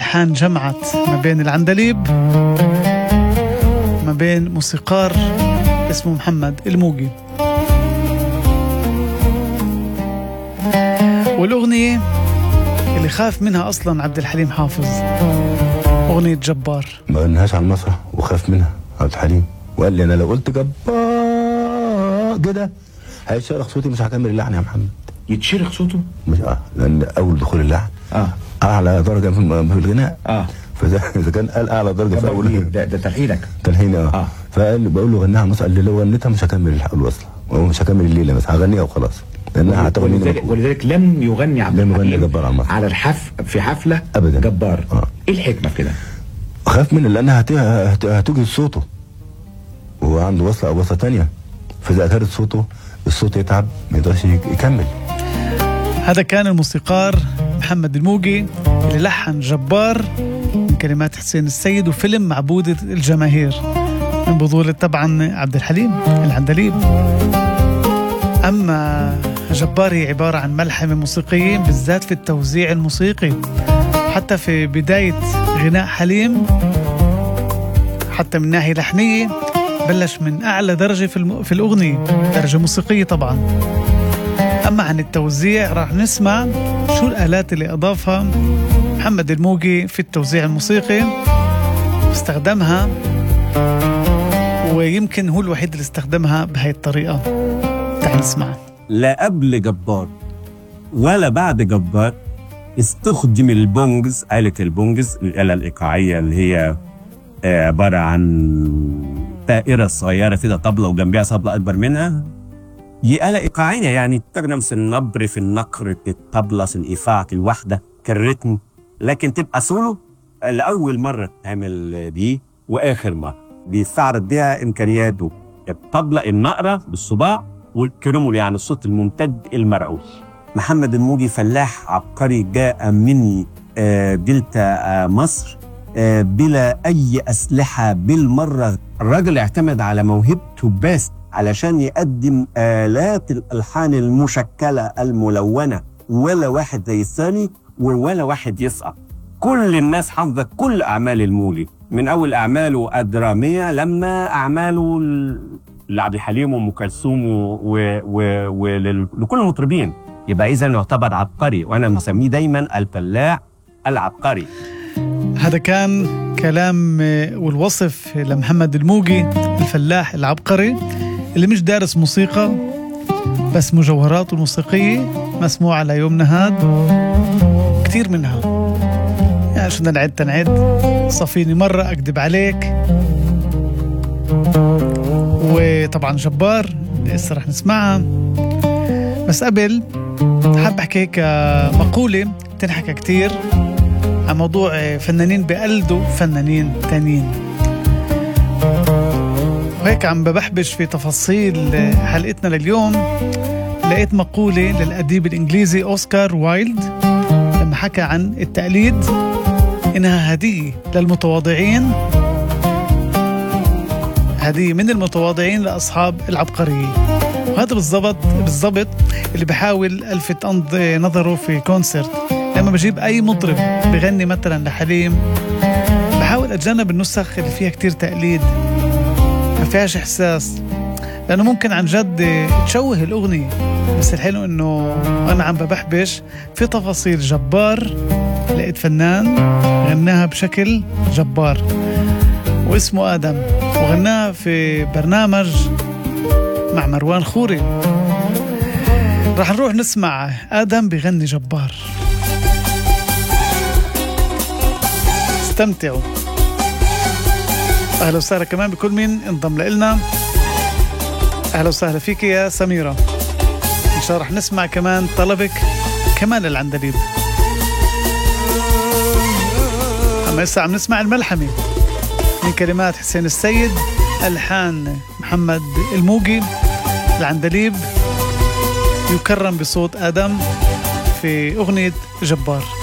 الألحان جمعت ما بين العندليب ما بين موسيقار اسمه محمد الموجي والأغنية اللي خاف منها أصلا عبد الحليم حافظ أغنية جبار ما قلناهاش على المسرح وخاف منها عبد الحليم وقال لي انا لو قلت جبار كده هيشرخ صوتي مش هكمل اللحن يا محمد يتشرخ صوته مش اه لان اول دخول اللحن اه اعلى درجه في الم- في الغناء اه فده اذا كان قال اعلى درجه في اول ده, ده تلحينك تلحين اه, آه. فقال لي بقول له غناها مصر قال لي لو غنيتها مش هكمل الح- الوصله ومش هكمل الليله بس هغنيها وخلاص لانها هتاخد مني ولذلك, مجهود. ولذلك لم يغني عبد لم يغني الحليم جبار على المسرح. على الحف في حفله أبداً. جبار آه. ايه الحكمه في كده؟ خاف منه لانها هت- هت- هتوجد صوته وهو عنده وصله او وصله تانية فاذا اثرت صوته الصوت يتعب ما يقدرش يك- يكمل هذا كان الموسيقار محمد الموجي اللي لحن جبار من كلمات حسين السيد وفيلم معبودة الجماهير من بطولة طبعا عبد الحليم العندليب أما جبار هي عبارة عن ملحمة موسيقية بالذات في التوزيع الموسيقي حتى في بداية غناء حليم حتى من ناحية لحنية بلش من أعلى درجة في, الم... في الأغنية درجة موسيقية طبعا أما عن التوزيع راح نسمع شو الآلات اللي أضافها محمد الموجي في التوزيع الموسيقي واستخدمها ويمكن هو الوحيد اللي استخدمها بهاي الطريقة تعال نسمع لا قبل جبار ولا بعد جبار استخدم البونجز آلة البونجز الآلة الإيقاعية اللي هي آه، عبارة عن دائرة صغيرة كده طبلة وجنبها طبلة أكبر منها دي آلة إيقاعية يعني تستخدم في النبر في النقر في الطبلة في الإيقاع في الوحدة كالريتم لكن تبقى سولو لأول مرة تعمل دي وآخر مرة بيستعرض بيها إمكانياته الطبلة النقرة بالصباع والكرمول يعني الصوت الممتد المرعوش محمد الموجي فلاح عبقري جاء من آه، دلتا آه، مصر آه، بلا أي أسلحة بالمرة الراجل اعتمد على موهبته بس علشان يقدم آلات الألحان المشكلة الملونة ولا واحد زي الثاني ولا واحد يسقط كل الناس حافظة كل أعمال المولي من أول أعماله الدرامية لما أعماله ل- لعبد الحليم وأم كلثوم ولكل المطربين يبقى إذا يعتبر عبقري وأنا مسميه دايما الفلاح العبقري هذا كان كلام آه، والوصف لمحمد الموجي الفلاح العبقري اللي مش دارس موسيقى بس مجوهراته الموسيقية مسموعة ليومنا هاد كتير منها يعني شو بدنا نعد تنعد صفيني مرة أكذب عليك وطبعا جبار اللي هسه رح نسمعها بس قبل حاب احكي هيك مقولة تنحكى كتير عن موضوع فنانين بقلدوا فنانين تانيين وهيك عم ببحبش في تفاصيل حلقتنا لليوم لقيت مقولة للأديب الإنجليزي أوسكار وايلد لما حكى عن التقليد إنها هدية للمتواضعين هدية من المتواضعين لأصحاب العبقرية وهذا بالضبط بالضبط اللي بحاول ألفت أنظ- نظره في كونسرت لما بجيب أي مطرب بغني مثلا لحليم بحاول أتجنب النسخ اللي فيها كتير تقليد ما فيهاش إحساس لأنه ممكن عن جد تشوه الأغنية بس الحلو إنه أنا عم ببحبش في تفاصيل جبار لقيت فنان غناها بشكل جبار واسمه آدم وغناها في برنامج مع مروان خوري راح نروح نسمع آدم بغني جبار استمتعوا أهلا وسهلا كمان بكل مين انضم لنا أهلا وسهلا فيك يا سميرة إن شاء الله رح نسمع كمان طلبك كمان العندليب أما هسه عم نسمع الملحمة من كلمات حسين السيد ألحان محمد الموجي العندليب يكرم بصوت آدم في أغنية جبار